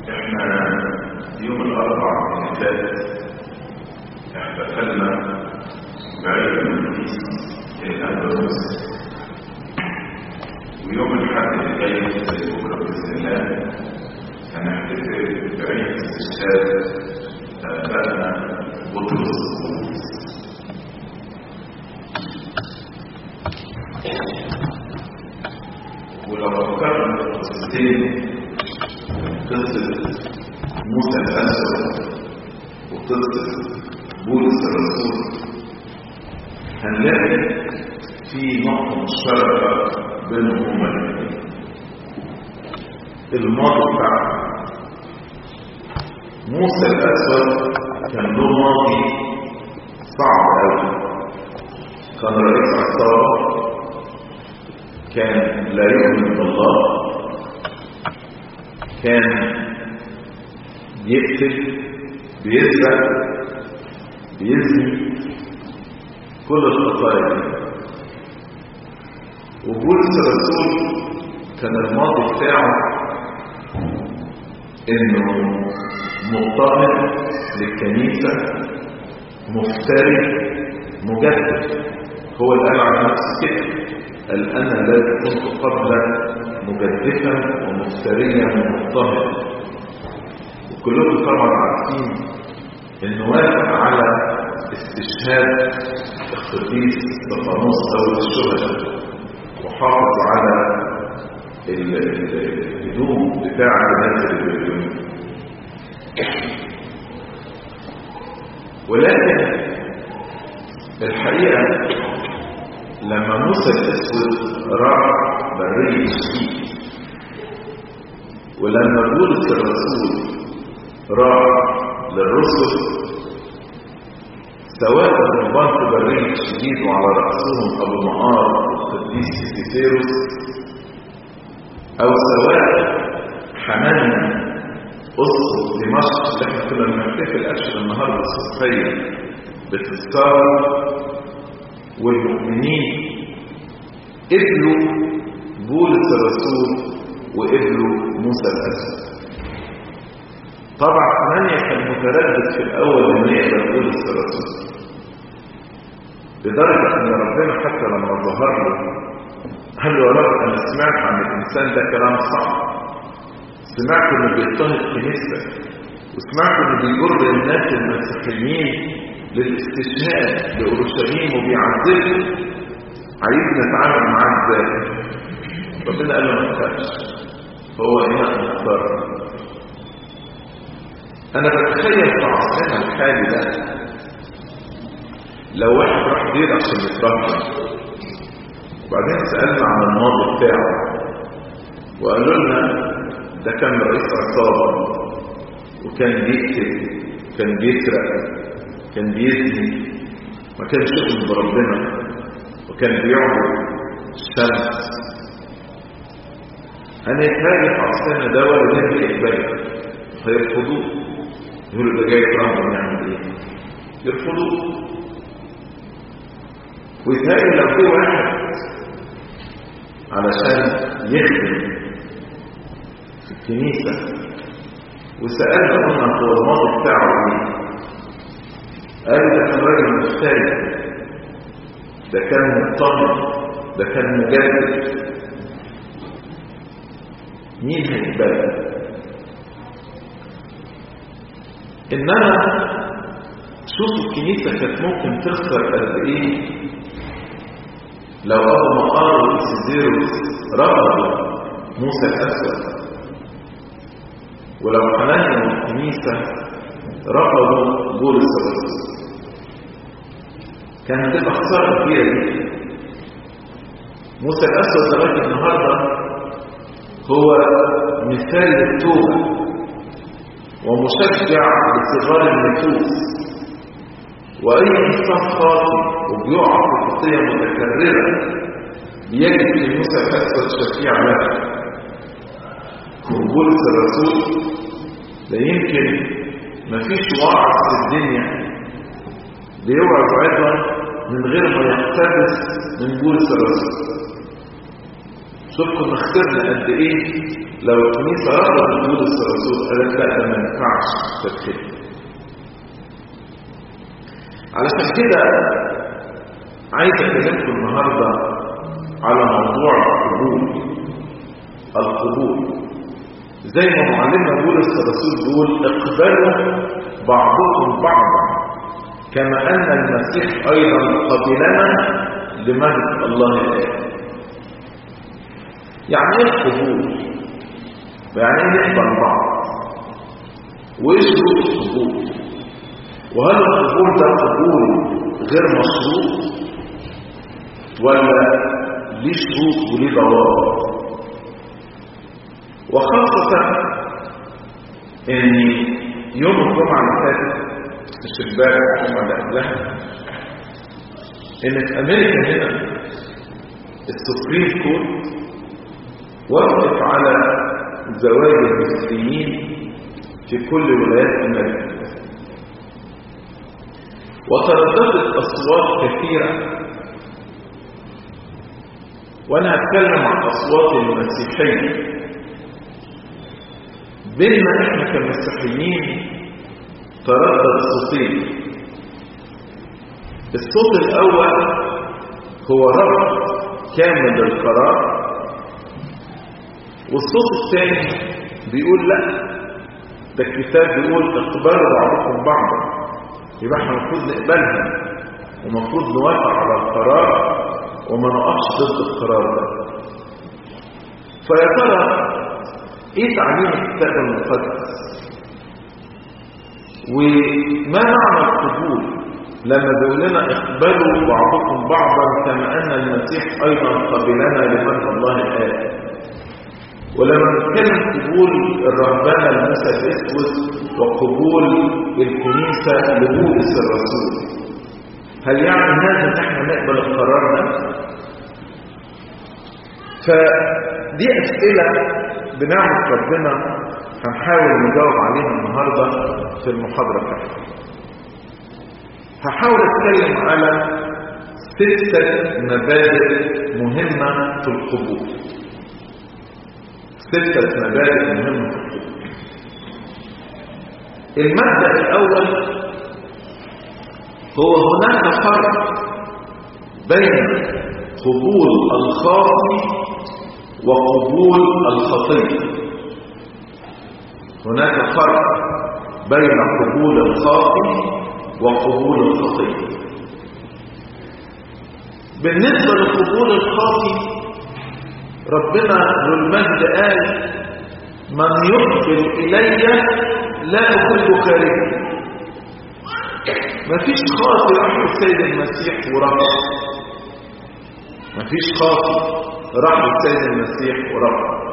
احنا يوم الاربعاء اللي فات احتفلنا بعيد القديس الاندلس ويوم الاحد اللي جاي بكره باذن الله هنحتفل بعيد استشهاد ابائنا بطرس ولو فكرنا في قصتين قصة موسى الأسود وقصة بولس الرسول هنلاقي في نقطة مشتركة بينهم هما الاثنين الماضي بتاعهم موسى الأسود كان له ماضي صعب أوي كان رئيس عصابة كان لا يؤمن بالله كان بيقتل بيسرق بيزني كل الخطايا دي وبولس الرسول كان الماضي بتاعه انه مضطهد للكنيسة مفتري مجدد هو اللي قال عن نفسه كده قال انا لا كنت قبل مجدفا ومفتريا ومضطهدا وكلكم طبعا عارفين انه وافق على استشهاد القديس استفانوس اول الشهداء وحافظ على الهدوم بتاع الناس اللي بيهدموا ولكن الحقيقه لما موسى الاسود راح برية الشيء ولما بولس الرسول راح للرسل سواء الرهبان في برية الشديد وعلى رأسهم أبو مقار القديس سيسيروس أو سواء حنان أسقف دمشق اللي احنا كنا بنحتفل أشهر النهارده الصبحية بتذكار والمؤمنين قبلوا بولس الرسول وقبلوا موسى الأسود طبعا ثمانية كان متردد في الأول أن يقبل بولس الرسول لدرجة أن ربنا حتى لما ظهر له قال له يا رب أنا سمعت عن الإنسان ده كلام صعب سمعت إنه بيضطهد كنيسة وسمعت إنه بيجر الناس المسيحيين للاستشهاد لأورشليم وبيعذبهم عايزنا نتعامل معاه ازاي ربنا قال له ما تخافش هو إناء مختار أنا بتخيل في عصرنا الحالي ده لو واحد راح دير عشان يترهب وبعدين سألنا عن الماضي بتاعه وقالوا لنا ده كان رئيس عصابة وكان بيقتل كان بيسرق كان بيزني ما كانش يؤمن بربنا وكان بيعبد الشمس أنا يتهاجم في عصرنا ده ولا ده بيقبله هيرفضوه يقولوا ده جاي ترامب نعمل ايه يرفضوه ويتهاجم لو في واحد علشان يخدم في الكنيسة وسألنا قلنا هو الماضي بتاعه ايه قال ده كان راجل مفتري ده كان مضطهد ده كان مجدد مين هيقبله انما شوف الكنيسة كانت ممكن تخسر قد ايه لو ابو مقار وإسيزيروس رفضوا موسى الاسود ولو حنانيا والكنيسة رفضوا بولس الرسول كانت هتبقى خسارة كبيرة جدا موسى الأسود لغاية النهاردة هو مثال للتوبة ومشجع لصغار النفوس وأي إنسان خاطئ وبيقع في خطية متكررة بيجد في موسى الأسود شفيع له وبولس الرسول ده يمكن مفيش واعظ في الدنيا بيوعظ عظة من غير ما يقتبس من بولس الرسول شوفكم اخترنا قد ايه لو الكنيسة رفضت بولس الرسول قالت لا ده ما ينفعش تدخل علشان كده عايز اكلمكم النهارده على موضوع القبول القبول زي ما معلمنا بولس الرسول بيقول اقبلوا بعضكم بعضا كما ان المسيح ايضا قبلنا لمجد الله الاب يعني ايه القبول يعني ايه نقبل بعض وايه شروط القبول وهل القبول ده قبول غير مشروط ولا ليه شروط وليه ضوابط وخاصة ان يوم الجمعة اللي فاتت مش امبارح الجمعة اللي قبلها ان في امريكا هنا السوبريم كورت وقف على زواج المسيحيين في كل ولايات امريكا وترددت اصوات كثيره وانا هتكلم عن اصوات المسيحيه بينما احنا كمسيحيين تردد صوتين الصوت الاول هو رفض كامل للقرار والصوت الثاني بيقول لا ده الكتاب بيقول اقبلوا بعضكم بعضا يبقى احنا المفروض نقبلها ومفروض نوافق على القرار وما نقفش ضد القرار ده فيا ترى ايه تعليم الكتاب المقدس وما معنى القبول لما بيقول لنا اقبلوا بعضكم بعضا كما ان المسيح ايضا قبلنا لمن الله الاب ولما نتكلم قبول الرهبنه لموسى الاسود وقبول الكنيسه لبولس الرسول هل يعني هذا ان احنا نقبل القرار ده فدي اسئله بنعمه ربنا هنحاول نجاوب عليها النهارده في المحاضره بتاعتنا هحاول اتكلم على ستة مبادئ مهمة في القبول ستة مبادئ مهمة في القبول المبدأ الأول هو هناك فرق بين قبول الخاطئ وقبول الخطية هناك فرق بين قبول الخاطئ وقبول الخطية بالنسبة لقبول الخاطئ ربنا ذو المجد قال من يقبل إلي لا أخذ خارجي مفيش خاطئ راح السيد المسيح ورفض مفيش خاطئ راح السيد المسيح ورفض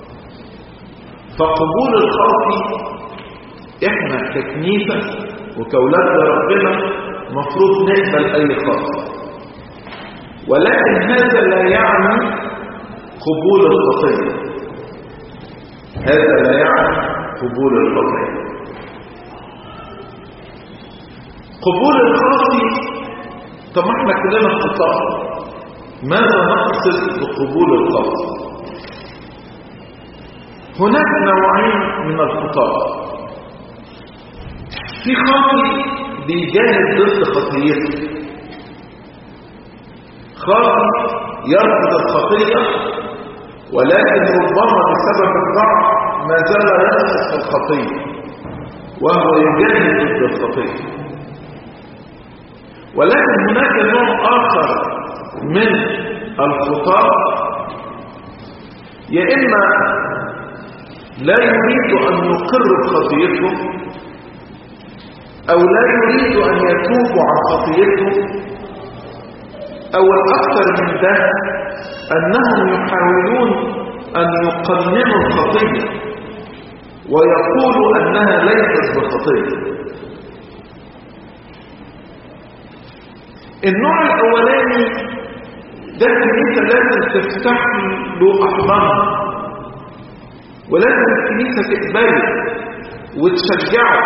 فقبول الخاطئ احنا ككنيسه وكولاد ربنا مفروض نقبل اي خاطئ ولكن هذا لا يعني قبول الخطيه هذا لا يعني قبول الخطيه قبول الخاطئ طب ما احنا كلنا خطاء ماذا نقصد بقبول الخاطئ هناك نوعين من الخطاء في خاطئ بيجاهد ضد خطيته خاطئ يرفض الخطية ولكن ربما بسبب الضعف ما زال يسقط في الخطية وهو يجاهد ضد الخطية ولكن هناك نوع آخر من الخطاء يا إما لا يريد أن يقر بخطيته أو لا يريد أن يتوب عن خطيته أو الأكثر من ده أنهم يحاولون أن يقننوا الخطية ويقولوا أنها ليست بخطية النوع الأولاني ده الكنيسة لازم تفتح له أحضانها ولازم الكنيسة تقبله وتشجعه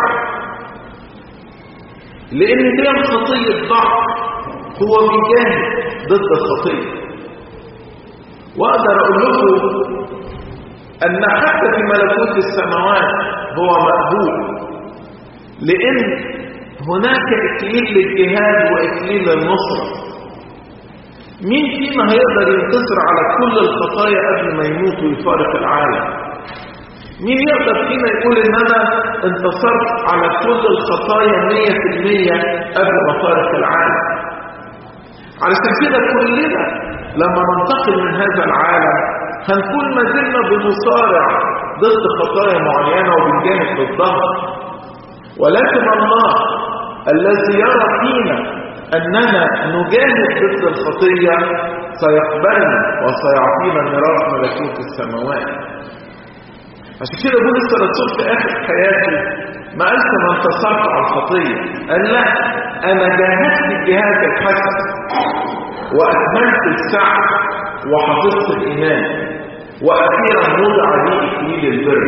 لأن دي الخطية ضعف هو بيجاهد ضد الخطية وأقدر أقول لكم أن حتى في ملكوت السماوات هو مقبول لأن هناك إكليل للجهاد وإكليل للنصرة مين فينا هيقدر ينتصر على كل الخطايا قبل ما يموت ويفارق العالم مين يقدر فينا يقول ان انا انتصرت على كل الخطايا مية في المية قبل ما فارق العالم علشان كده كلنا لما ننتقل من هذا العالم هنكون ما زلنا بنصارع ضد خطايا معينة وبنجاهد ضدها ولكن الله الذي يرى فينا أننا نجاهد ضد الخطية سيقبلنا وسيعطينا ميراث ملكوت السماوات عشان كده بولس الرسول في آخر حياته ما قالش ما انتصرت على الخطية قال لا أنا جاهدت الجهاد الحسن وأكملت السعي وحفظت الإيمان وأخيرا وضع لي إكليل البر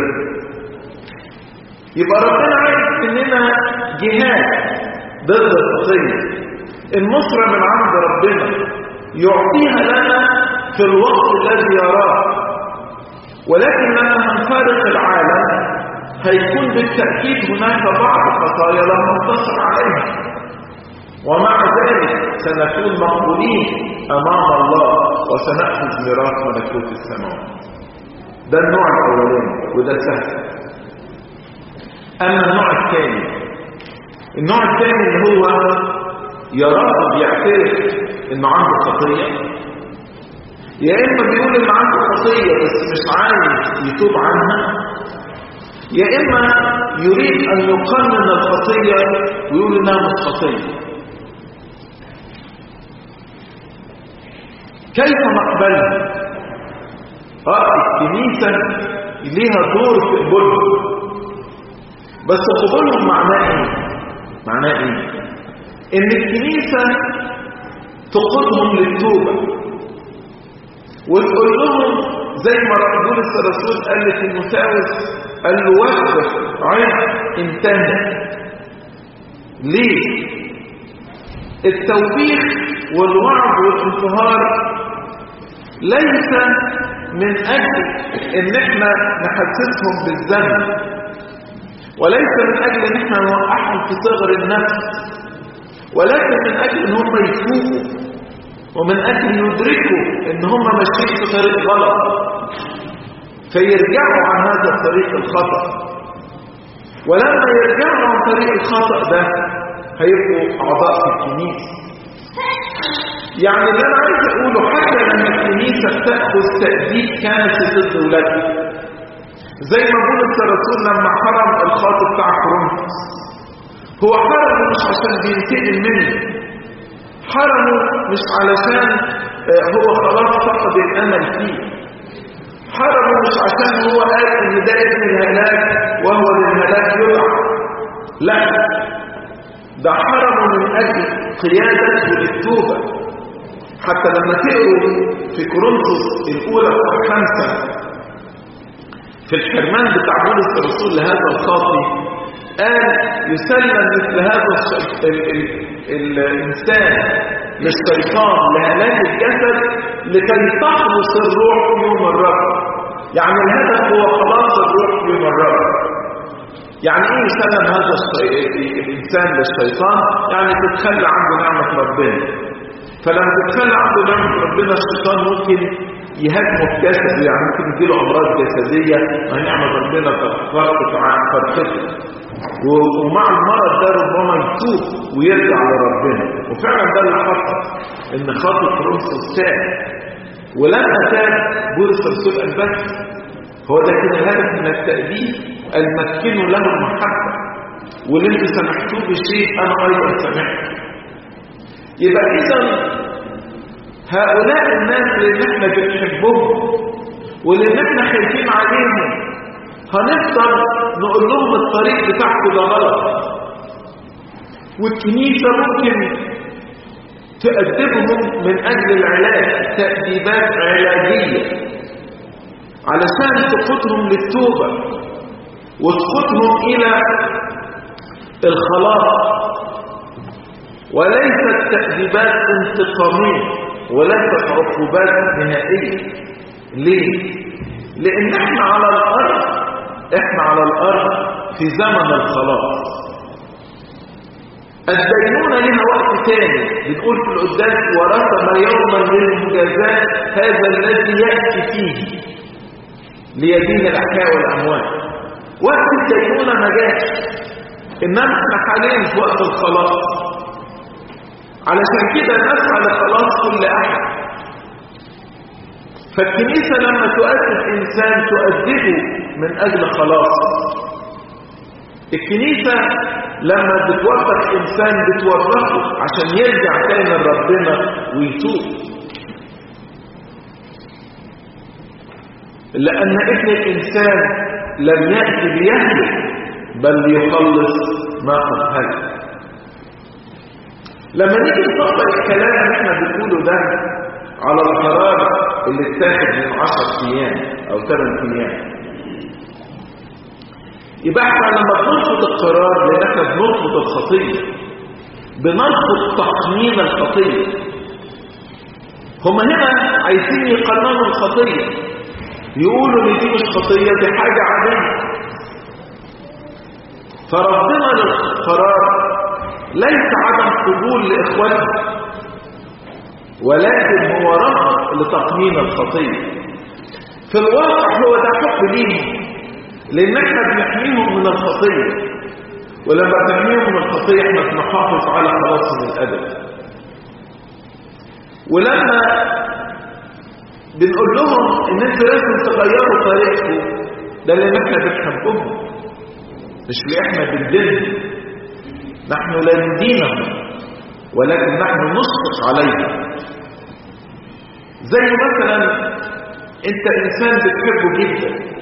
يبقى ربنا عايز إننا جهاد ضد الخطية النصرة من عند ربنا يعطيها لنا في الوقت الذي يراه ولكن لما هنفارق العالم هيكون بالتأكيد هناك بعض الخطايا لم ننتصر عليها ومع ذلك سنكون مقبولين أمام الله وسنأخذ ميراث ملكوت السماوات ده النوع الأولاني وده سهل أما النوع الثاني النوع الثاني اللي هو يراه بيعترف انه عنده خطيه يا اما بيقول ان عنده خطيه بس مش عايز يتوب عنها يا اما يريد ان يقنن الخطيه ويقول انها مش خطيه كيف نقبلها اه الكنيسه ليها دور في قبولهم بس قبولهم معناه ايه معناه ايه ان الكنيسة تقودهم للتوبة وتقول لهم زي ما بولس الرسول قال لتيموثاوس قال له وقف عد انتهى ليه التوبيخ والوعظ والانتهار ليس من اجل ان احنا نحسسهم بالذنب وليس من اجل ان احنا نوقعهم في صغر النفس ولكن من أجل أن هم يفوقوا ومن أجل يدركوا أن هم ماشيين في طريق غلط فيرجعوا عن هذا الطريق الخطأ ولما يرجعوا عن طريق الخطأ ده هيبقوا أعضاء في الكنيسة يعني اللي أنا عايز أقوله حتى لما الكنيسة بتأخذ تأديب كنسي ضد ولادها زي ما بولس الرسول لما حرم الخاطب بتاع كورنثوس هو حرمه مش عشان بينتقم منه حرمه مش علشان هو خلاص فقد الامل فيه حرمه مش عشان هو قال ان ده ابن الهلاك وهو للهلاك يدعى لا ده حرمه من اجل قيادته للتوبه حتى لما تقروا في كورنثوس الاولى خمسه في الحرمان بتاع بولس الرسول لهذا الخاطي قال يسلم مثل هذا الإنسان للشيطان لهلاك الجسد لكي تخلص الروح يوم الرب يعني الهدف هو خلاص الروح يوم الرب يعني ايه يسلم هذا الانسان للشيطان يعني تتخلى عنه نعمة ربنا فلما تتخلى عنه نعمة ربنا الشيطان ممكن يهاجمه في جسده يعني ممكن يجيله امراض جسديه ما نعمه ربنا فرقت عن فرقته ومع المرض ده ربما يتوب ويرجع لربنا وفعلا ده اللي حصل ان خاطر كورنثوس تاب ولما تاب بولس الرسول قال بس هو ده كده الهدف من التأديب المكنوا له المحبة واللي انت سمحتوه بشيء انا ايضا سمحت يبقى اذا هؤلاء الناس اللي احنا بنحبهم واللي احنا خايفين عليهم هنفضل نقول لهم الطريق بتاعكم ده غلط والكنيسة ممكن تأدبهم من أجل العلاج تأديبات علاجية علشان تقودهم للتوبة وتقودهم إلى الخلاص وليست تأديبات انتقامية وليست عقوبات نهائية ليه؟ لان احنا على الارض احنا على الارض في زمن الخلاص الدينونة لها وقت تاني بتقول في القداس ورسم يوما للمجازات هذا الذي يأتي فيه ليدين الأحياء والأموات وقت الدينونة ما جاش إنما احنا حاليا في وقت الخلاص علشان كده نسعى لخلاص كل أحد فالكنيسة لما تؤسس إنسان تؤدبه من أجل خلاصه الكنيسة لما بتوفق إنسان بتوفقه عشان يرجع تاني لربنا ويتوب لأن ابن الإنسان لم يأتي ليهلك بل ليخلص ما قد هلك لما نيجي نطبق الكلام اللي احنا بنقوله ده على القرار اللي اتاخد من 10 ايام او 8 ايام يبقى احنا لما بنرفض القرار لان احنا بنرفض الخطيه بنرفض تقنين الخطيه هم هنا عايزين يقننوا الخطيه يقولوا ان دي مش خطيه دي حاجه عاديه فرفضنا للقرار ليس عدم قبول لاخواننا ولكن هو رفض لتقنين الخطيه في الواقع هو ده حب ليهم لان احنا بنحميهم من الخطيه ولما بنحميهم من الخطيه احنا بنحافظ على خلاصهم الابد ولما بنقول لهم ان انتوا لازم تغيروا طريقكم ده لان احنا بنحبهم مش لان احنا بندين نحن لا ندينهم ولكن نحن نشفق عليهم زي مثلا انت انسان بتحبه جدا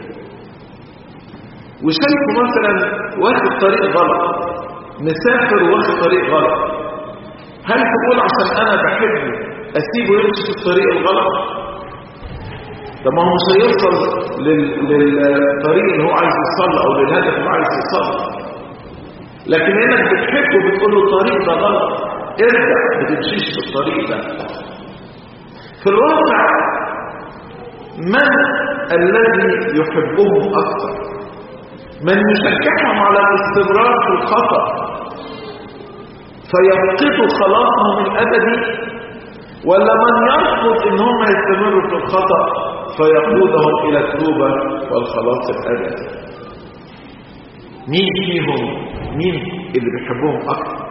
وشايفه مثلا واخد طريق غلط مسافر واخد طريق غلط هل تقول عشان انا بحبه اسيبه يمشي في الطريق الغلط ده ما هو مش هيوصل لل... للطريق اللي هو عايز يوصل او للهدف اللي عايز يوصل لكن انك بتحبه بتقول له الطريق ده غلط ارجع ما تمشيش في الطريق ده في الواقع من الذي يحبهم اكثر من يشجعهم على الاستمرار في الخطأ فيفقدوا خلاصهم الأبدي ولا من يرفض ان هم يستمروا في الخطأ فيقودهم إلى التوبة والخلاص الأبدي مين فيهم مين اللي بيحبهم أكثر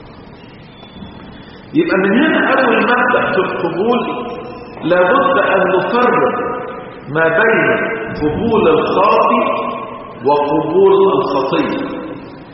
يبقى من هنا أول مبدأ في القبول لابد أن نفرق ما بين قبول الخاطئ وقبول الخطية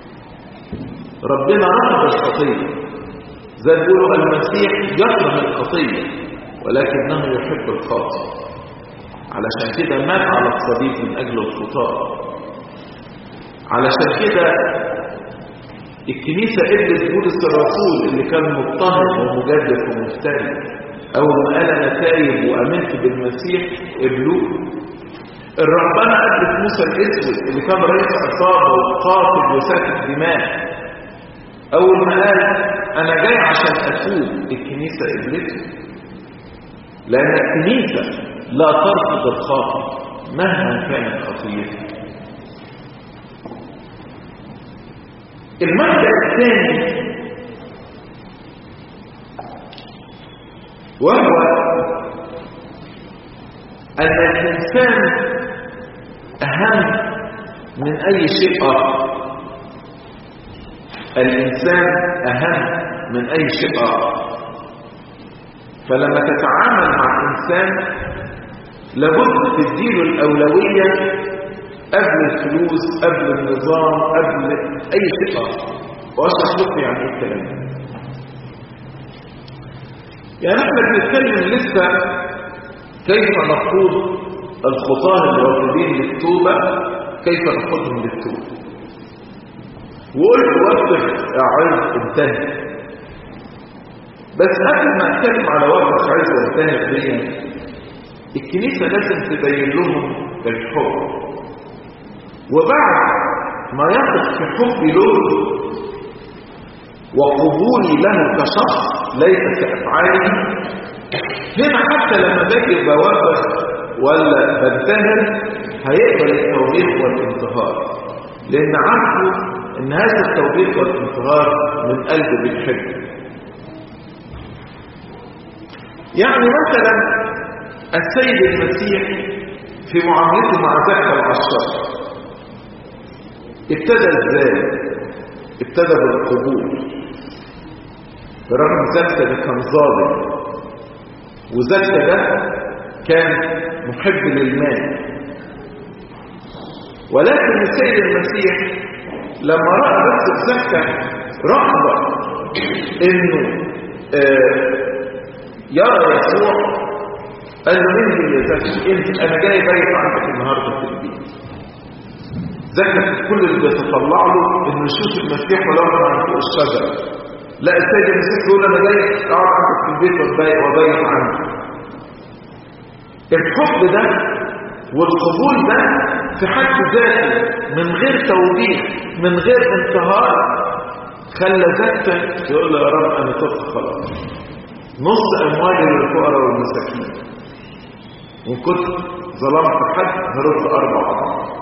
ربنا رفض الخطية زي بيقولوا المسيح يكره الخطية ولكنه يحب الخاطئ علشان كده مات على الصليب من أجل الخطاة علشان كده الكنيسة قبلت بولس الرسول اللي كان مضطهد ومجدد ومفتري أول ما قال أنا تايب وأمنت بالمسيح قبلوه الرهبانة قبلت موسى الاسود اللي كان رئيس عصابة وقاتل وسافك دماء اول ما قال انا جاي عشان اتوب الكنيسة قبلته لان الكنيسة لا ترفض الخاطئ مهما كانت خطيته المبدأ الثاني وهو أن الإنسان أهم من أي شيء آخر الإنسان أهم من أي شيء آخر فلما تتعامل مع إنسان لابد تديله الأولوية قبل الفلوس قبل النظام قبل أي شيء آخر وأشرح لكم يعني إيه الكلام ده يعني احنا بنتكلم لسه كيف نقود الخطاه الراغبين للتوبة كيف نقودهم للتوبة وقلت وقف عايز انتهي بس قبل ما اتكلم على وقف عايز انتهي دي الكنيسة لازم تبين لهم الحب وبعد ما يثق في حبي له وقبولي له كشخص ليس كأفعالي هنا حتى لما باجي بوافق ولا بنتهر هيقبل التوبيخ والانتهار لان عارفه ان هذا التوبيخ والانتهار من قلب بيحب يعني مثلا السيد المسيح في معاملته مع ذكر العشار ابتدى ازاي ابتدى بالقبول برغم زكا ده كان ظالم وزكا ده كان محب للمال ولكن السيد المسيح لما رأى بس زكا رغبة انه آه يرى يسوع قال له انزل يا زكا انزل انا جاي بايت عندك النهارده في البيت زكا كل اللي بيتطلع له انه يشوف المسيح ولو كان عن فوق الشجره لا السيد المسيح يقول انا جاي اقعد عندك في البيت وابيت عندك الحب ده والقبول ده في حد ذاته من غير توبيخ من غير انتهار خلى زكا يقول له يا رب انا تبت خلاص نص اموالي للفقراء والمساكين وان كنت ظلمت حد هرد اربع اضعاف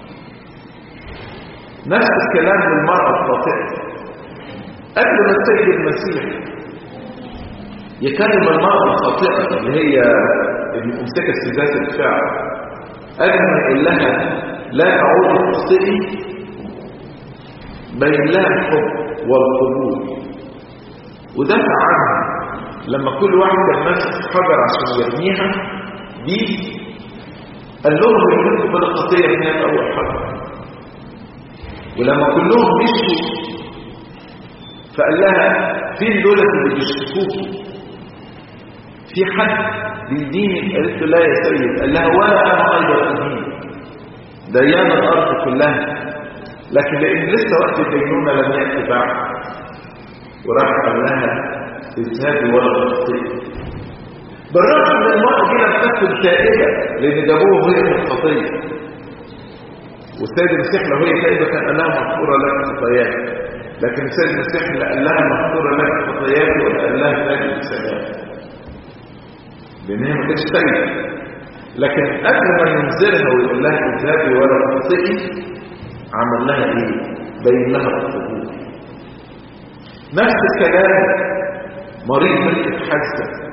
نفس الكلام للمرأة الخاطئة قبل ما السيد المسيح يكلم المرأة الخاطئة اللي هي الممسكة في ذات الفعل قبل ما يقول لها لا تعود تخطئي بين لها الحب والقبول ودافع عنها لما كل واحد كان ماسك حجر عشان يرميها دي قال لهم يملكوا بالخطيه هناك اول حجر ولما كلهم مشوا فقال لها فين دول اللي بيشتكوكي في حد بيديني قالت له لا يا سيد قال لها ولا انا ايضا ادين ديان الارض كلها لكن لان لسه وقت الدينونه لم ياتي بعد وراح قال لها اذهبي ولا تخطئي بالرغم ان المرأة دي لم تكن تائبة لان جابوه وهي في الخطية والسيد المسيح لو هي تائبة كان قال لها مغفورة لك خطاياك لكن السيد المسيح لا قال لها مغفورة لك خطاياك ولا قال لها تاج بسلام لان هي ما كانتش تائبة لكن قبل ما ينزلها ويقول لها اذهبي ولا تخطئي عمل لها ايه؟ بين لها القبول نفس الكلام مريض ملكة حاسة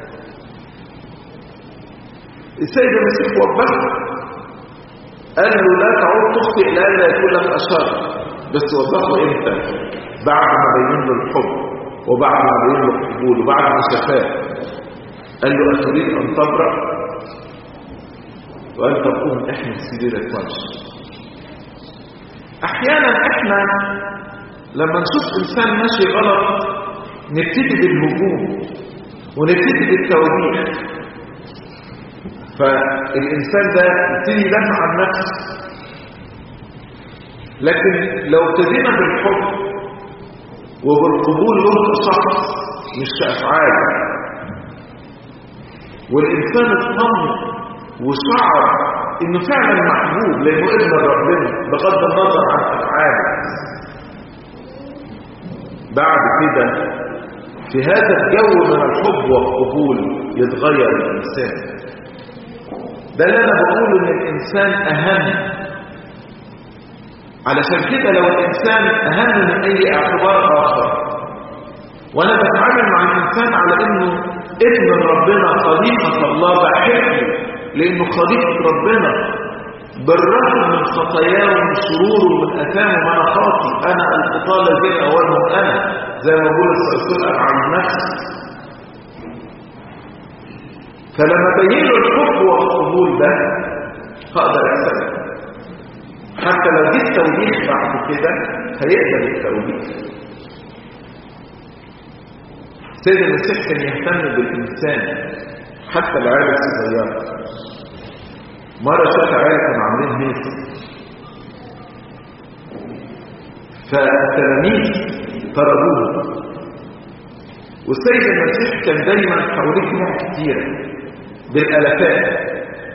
السيد المسيح وبخه قال له لا تعود تخطئ لألا يكون لك أشر بس وبخه امتى بعد ما بين له الحب وبعد ما بين له القبول وبعد ما شفاه قال له أتريد أن تبرأ وقال طب قوم احمل سريرك وامشي احيانا احنا لما نشوف انسان ماشي غلط نبتدي بالهجوم ونبتدي بالتوبيخ فالإنسان ده يبتدي يدافع عن نفسه لكن لو ابتدينا بالحب وبالقبول له شخص مش كأفعال والإنسان اطمن وشعر إنه فعلا محبوب لأنه ابن ربنا بغض النظر عن أفعاله بعد كده في هذا الجو من الحب والقبول يتغير الإنسان ده اللي أنا بقوله إن الإنسان أهم علشان كده لو الإنسان أهم من أي اعتبار آخر وأنا بتعامل مع الإنسان على إنه ابن ربنا خليقة الله بحبه لأنه خليقة ربنا بالرغم من خطاياه ومن شروره ومن أثامه ما أنا خاطي أنا الخطاة الذين أولهم أنا زي ما بقول الرسول عن نفسي فلما بين له الحب والقبول ده هقدر أكسبه حتى لو جيت توبيخ بعد كده هيقبل التوبيخ سيد المسيح كان يهتم بالإنسان حتى العيال الصغيرة مرة شاف عيال كانوا عاملين هيك فالتلاميذ طردوه والسيد المسيح كان دايما حواليه جموع كتيرة بالالافات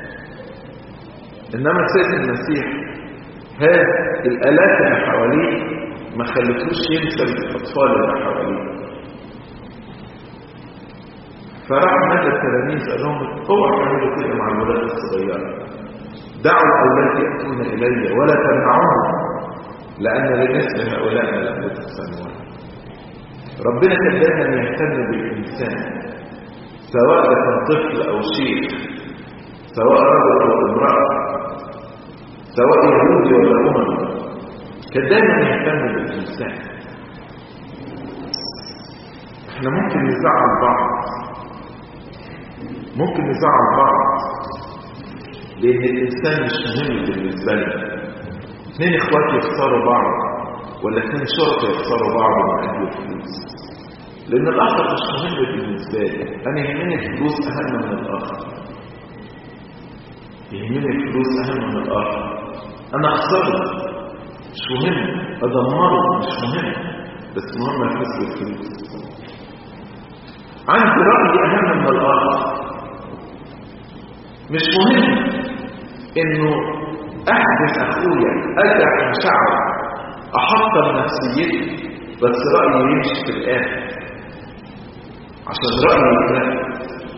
انما السيد المسيح هذا الالاف اللي حواليه ما خلتوش ينسى الاطفال اللي حواليه فراح مدى التلاميذ قال لهم اوعوا تعملوا كده مع الولاد الصغيره دعوا الاولاد ياتون الي ولا تمنعوهم لان لنسل هؤلاء ملكوت السماوات ربنا كان دايما يهتم بالانسان سواء كان طفل او شيخ سواء رجل او امراه سواء يهودي ولا امم كان دايما يهتم بالانسان احنا ممكن نزعل بعض ممكن نزعل بعض لان الانسان مش مهم بالنسبه لنا اثنين اخوات يخسروا بعض ولا اثنين شرطه يخسروا بعض من اجل الفلوس لان الاخر مش مهم بالنسبه لي انا يهمني الفلوس اهم من الاخر يهمني الفلوس اهم من الاخر انا اخسره مش مهم ادمره مش مهم بس مهم الفلوس والفلوس عندي راي اهم من الاخر مش مهم انه احدث اخويا ارجع مشاعر احطم نفسيتي بس رايي يمشي في الاخر عشان رايي يتنفذ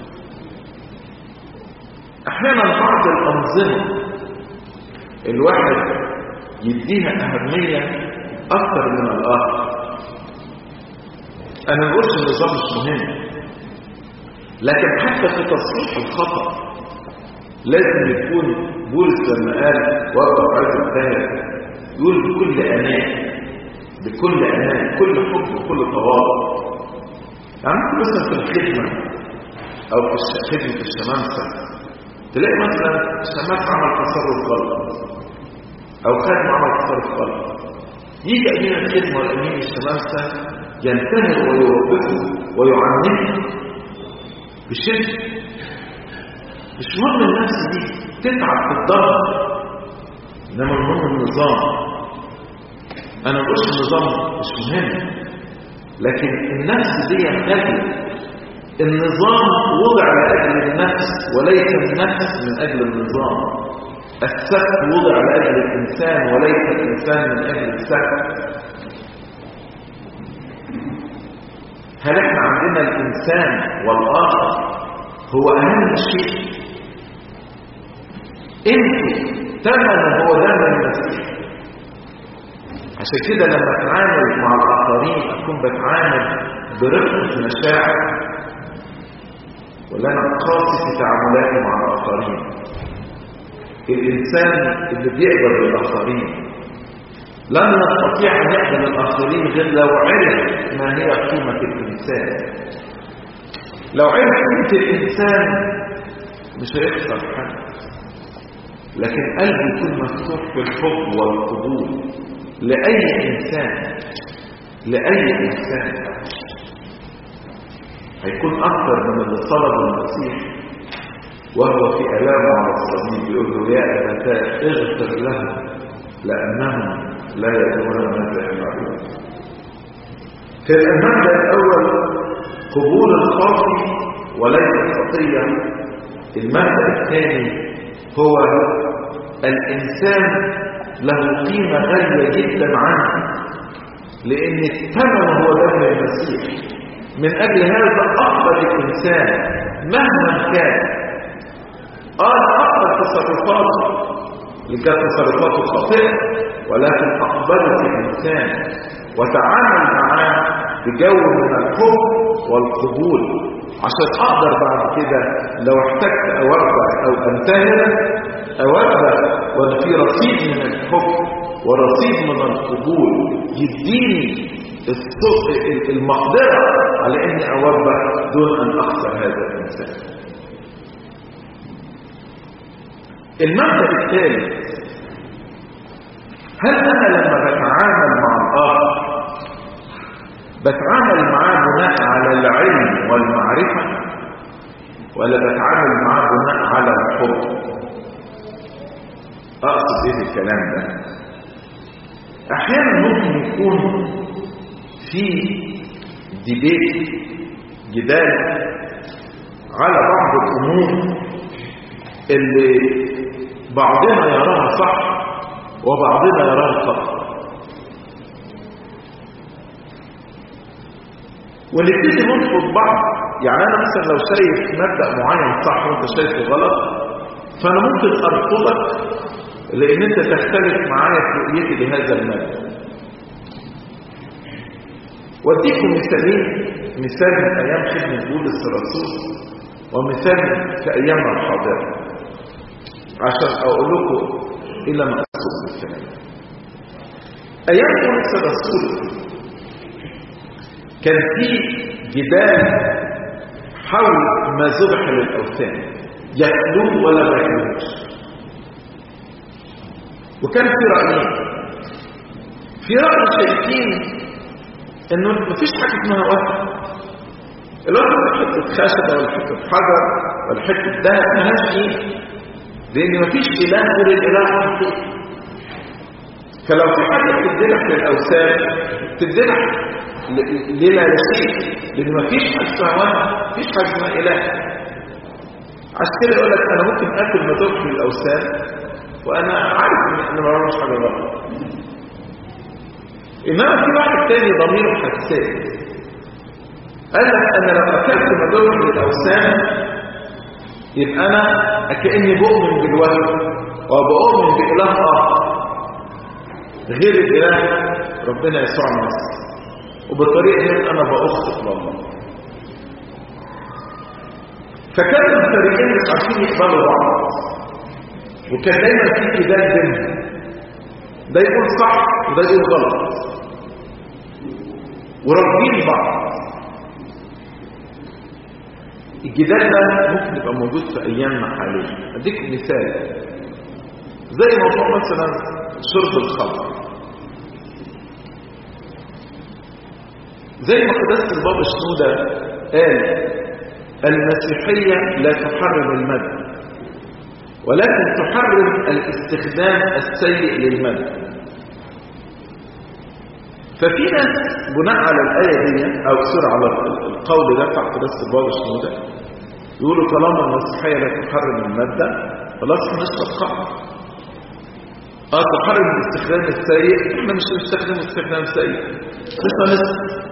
احيانا بعض الانظمه الواحد يديها اهميه اكثر من الاخر انا ما بقولش النظام مش مهم لكن حتى في تصحيح الخطأ لازم يكون بولس لما قال وقف عز الثاني يقول بكل أمان بكل أمان كل حب وكل تواضع يعني مثلا في الخدمة أو في خدمة الشمامسة تلاقي مثلا الشماس عمل تصرف غلط أو خادم عمل تصرف غلط يجي أمين الخدمة والأمين الشمامسة ينتهر ويوبخه ويعنفه بشدة مش مهم النفس دي تتعب في الضرب انما المهم النظام انا بقولش النظام مش مهم لكن النفس دي غالية النظام وضع لاجل النفس وليس النفس من اجل النظام السقف وضع لاجل الانسان وليس الانسان من اجل السقف هل احنا عندنا الانسان والاخر هو اهم شيء انت ثمن هو دم المسيح عشان كده لما اتعامل مع الاخرين اكون بتعامل برفقه مشاعر ولا انا قاسي في تعاملاتي مع الاخرين الانسان اللي بيقبل بالاخرين لن نستطيع ان نقبل الاخرين غير لو عرف ما هي قيمه الانسان لو عرف قيمه الانسان مش هيخسر حاجه لكن قلبه يكون مفتوح في الحب والقبول لأي إنسان لأي إنسان هيكون أكثر من اللي طلب المسيح وهو في ألامه على الصليب يقول له يا أبتاه اغفر لهم لأنهم لا يدرون ماذا يفعلون في المبدأ الأول قبول الخاطي وليس الخطية المبدأ الثاني هو الإنسان له قيمة غالية جدا عنه لأن الثمن هو دم المسيح من أجل هذا أقبل الإنسان مهما كان قال أقبل تصرفاته لكانت تصرفاته خاطئة ولكن أقبله الإنسان وتعامل معاه بجو من الحب والقبول عشان اقدر بعد كده لو احتجت اوبخ او انتهر اوبخ وانا في رصيد من الحب ورصيد من القبول يديني المقدرة على اني اوبخ دون ان اخسر هذا الانسان المبدأ الثالث هل انا لما بتعامل مع الاخر بتعامل معاه بناء على العلم والمعرفة ولا بتعامل معاه بناء على الحب أقصد إيه الكلام ده أحيانا ممكن يكون في ديبيت جدال على بعض الأمور اللي بعضنا يراها صح وبعضنا يراها خطأ ونبتدي نرفض بعض يعني انا مثلا لو شايف مبدا معين صح وانت شايفه غلط فانا ممكن ارفضك لان انت تختلف معايا في رؤيتي لهذا المبدا واديكم مثالين مثال من ايام خدمه بولس الرسول ومثال في ايامنا الحاضره عشان اقول لكم الى ما اقصد بالكلام ايام بولس الرسول كان في جدال حول ما ذبح للاوثان ياكلوه ولا ما ياكلوش وكان في رايين في راي شايفين انه مفيش حاجه اسمها وثن الوثن حته خشبه ولا حته حجر ولا حته ذهب مالهاش قيمه لان مفيش اله غير الاله الحقيقي فلو في حاجه بتدلح للاوثان تدلح للا شيء لان مفيش حاجه اسمها وثن مفيش حاجه اسمها اله عشان كده يقول لك انا ممكن اكل ما تاكل الاوثان وانا عارف ان انا ما بعملش حاجه غلط انما في واحد تاني ضميره حساس قال لك انا لو اكلت ما تاكل الاوثان يبقى انا كاني بؤمن بالوهم وبؤمن باله اخر غير الاله ربنا يسوع المسيح وبالطريقه دي انا باخطئ لله فكان الفريقين مش عارفين يقبلوا بعض وكان دايما في جدال بينهم ده يقول صح وده يقول غلط ورافضين بعض الجدال ده ممكن يبقى موجود في ايامنا حاليا اديك مثال زي موضوع مثلا شرب الخمر زي ما قداسه البابا الشنوده قال المسيحيه لا تحرم المد ولكن تحرم الاستخدام السيء للمد ففي ناس بناء على الآية دي أو سورة على القول ده بتاع قداسة البابا الشنودة يقولوا طالما المسيحية لا تحرم المادة خلاص نشرب خمر اه تحرم الاستخدام السيء احنا مش هنستخدم استخدام سيء مش هنستخدم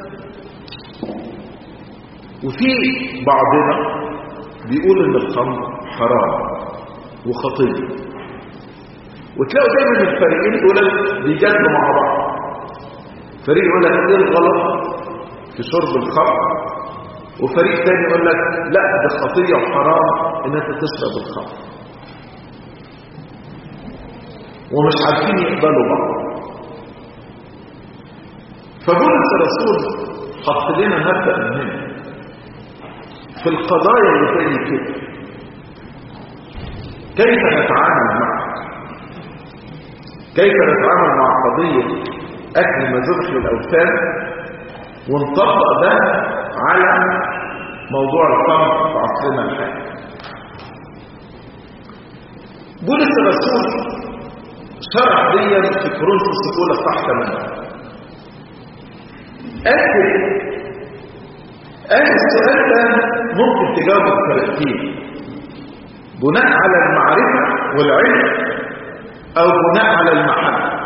وفي بعضنا بيقول ان الخمر حرام وخطيه وتلاقوا دايما الفريقين دول بيجادلوا مع بعض فريق يقول لك ايه الغلط في شرب الخمر وفريق تاني يقول لك لا ده خطيه وحرام ان انت تشرب الخمر ومش عارفين يقبلوا بعض فبولس الرسول حط لنا مبدا مهم في القضايا اللي زي كده كيف نتعامل معه كيف نتعامل مع قضيه اكل ما ذبح للاوثان ونطبق ده على موضوع الخمر في عصرنا الحالي بولس الرسول شرح ديا في كورنثوس الاولى صح تماما قال قال السؤال ده ممكن تجاوبه بطريقتين بناء على المعرفه والعلم او بناء على المحبه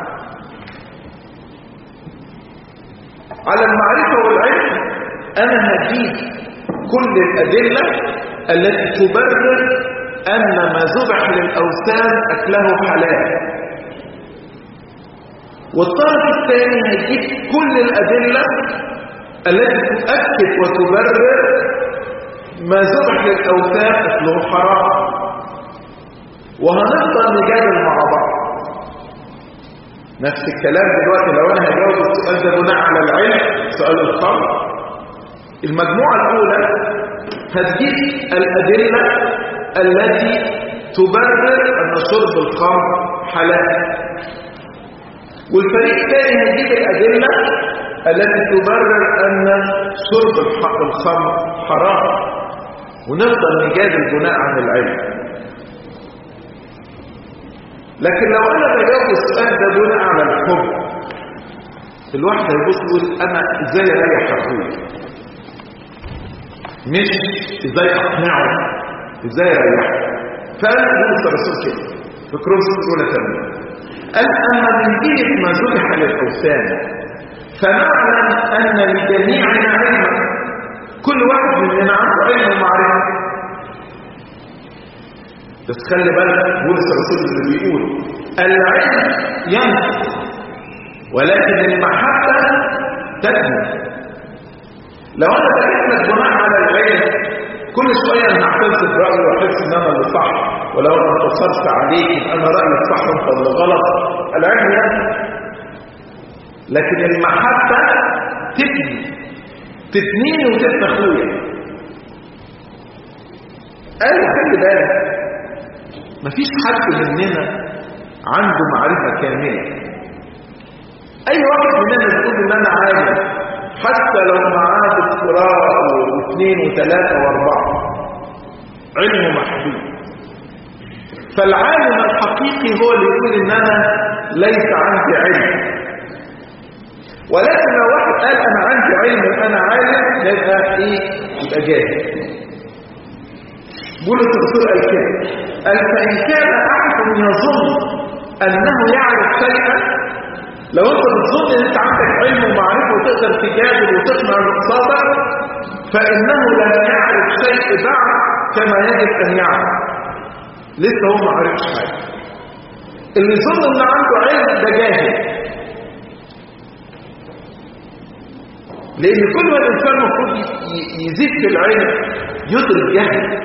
على المعرفة والعلم أنا هجيب كل الأدلة التي تبرر أن ما ذبح للأوثان أكله حلال والطرف الثاني هيجيب كل الأدلة التي تؤكد وتبرر ما ذبح للأوثان أكله حرام وهنفضل نجادل مع بعض نفس الكلام دلوقتي لو انا هجاوب السؤال ده بناء على العلم سؤال الخمر المجموعة الأولى هتجيب الأدلة التي تبرر أن شرب الخمر حلال والفريق الثاني هيجيب الأدلة التي تبرر أن شرب الخمر حرام ونفضل نجادل بناء على العلم لكن لو انا بجاوب السؤال ده بناء على الحب الواحد هيبص يقول انا ازاي اريح اخويا مش ازاي اقنعه ازاي اريحه فقال بولس الرسول كده في كورنثوس الاولى ثمانية قال اما من جهه ما ذبح للاوثان فنعلم ان لجميعنا علما كل واحد مننا عنده علم ومعرفة بس خلي بالك بولس الرسول اللي بيقول العلم ينفع ولكن المحبة تبني لو انا بقيت لك بناء على العلم كل شويه انا هعتز برايي واحس ان انا اللي صح ولو انا انتصرت عليك يبقى انا رايي الصح وانت اللي غلط العلم ينفع لكن المحبة تبني تبنيني وتبني اخويا قال خلي بالك مفيش حد مننا عنده معرفة كاملة اي واحد مننا بيقول ان انا عالم حتى لو معاه دكتوراه واثنين وثلاثة واربعة علمه محدود فالعالم الحقيقي هو اللي يقول ان انا ليس عندي علم ولكن لو واحد قال انا عندي علم انا عالم يبقى ايه يبقى جاهل بولس الرسول قال كده قال فان كان احد يظن انه يعرف شيئا لو انت بتظن ان انت عندك علم ومعرفه وتقدر تجادل وتقنع الاقتصاد فانه لا يعرف شيء بعد كما يجب ان يعرف لسه هو ما عرفش حاجه اللي يظن ان عنده علم ده جاهل لان كل ما الانسان المفروض يزيد في العلم يدرك جهل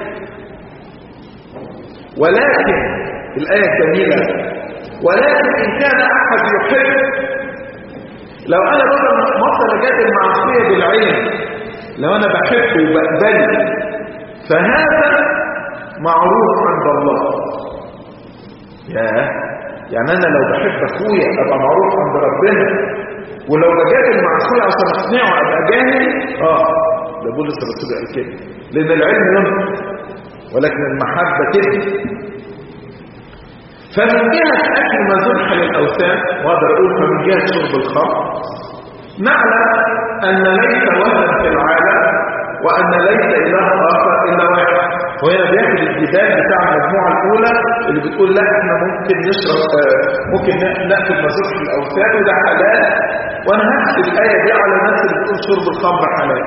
ولكن الايه الجميله ولكن ان كان احد يحب لو انا بدل ما افضل اجادل مع اخويا بالعلم لو انا بحبه وبقبله فهذا معروف عند الله يا يعني انا لو بحب اخويا ابقى معروف عند ربنا ولو بجادل مع اخويا عشان اقنعه ابقى جاهل اه ده بولس الرسول قال كده لان العلم ينطق ولكن المحبه تبني فمن جهه اكل ما ذبح للاوثان واقدر اقول فمن جهه شرب الخمر نعلم ان ليس وثن في العالم وان ليس اله اخر الا واحد وهنا بياخد الجدال بتاع المجموعه الاولى اللي بتقول لا احنا ممكن نشرب ممكن ناكل ما ذبح الاوثان وده حلال وانا هكتب الايه دي على الناس اللي بتقول شرب الخمر حلال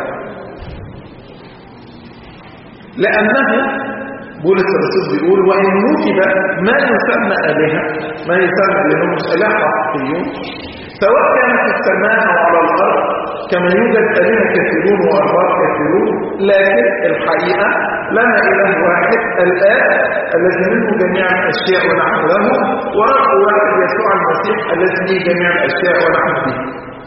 لانه بولس الرسول بيقول وان وجد ما يسمى الهه ما يسمى لانهم مش اله حقيقيون سواء كانت في السماء او على الارض كما يوجد الهه كثيرون وارباب كثيرون لكن الحقيقه لنا اله واحد الاب الذي منه جميع الاشياء ونحن له ورب واحد يسوع المسيح الذي به جميع الاشياء ونحن به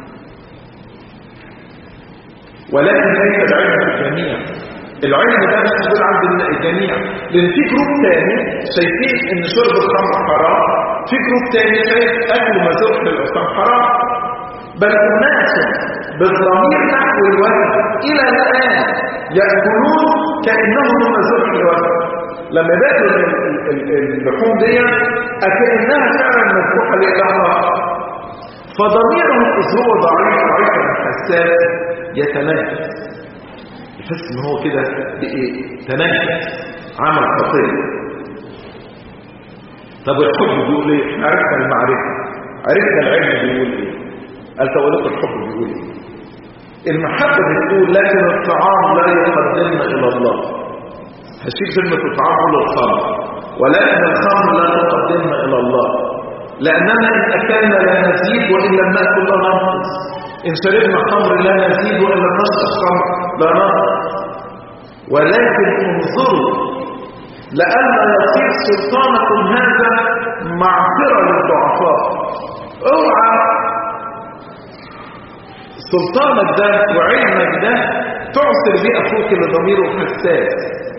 ولكن ليس العلم في الجميع العلم ده مش موجود عند الجميع لان في جروب تاني شايفين ان شرب الخمر حرام في جروب تاني شايف اكل ما ذبح للاوثان حرام بل اناس بالضمير نحو الوثن الى الان ياكلون كانهم هم ذبح الوثن لما بياكلوا اللحوم دي اكانها فعلا مذبوحه لاله فضميرهم اذ هو ضعيف ضعيف حساس يتنجس يحس ان هو كده تنجس عمل خطيه طب الحب بيقول ايه احنا عرفنا المعرفه عرفنا العلم بيقول ايه قال تولد الحب بيقول ايه المحبه بتقول لكن الطعام لا يقدمنا الى الله هشيل كلمه الطعام كل الخمر ولكن الخمر لا تقدمنا الى الله لاننا ان اكلنا لا نزيد وان لم ناكل لا ننقص إن شربنا خمر لا نزيد وإن لم نشرب خمر لا ننقص ولكن انظروا لئلا يصير سلطانكم هذا معصرة للضعفاء اوعى سلطانك ده وعلمك ده تعصر بيه اخوك اللي ضميره حساس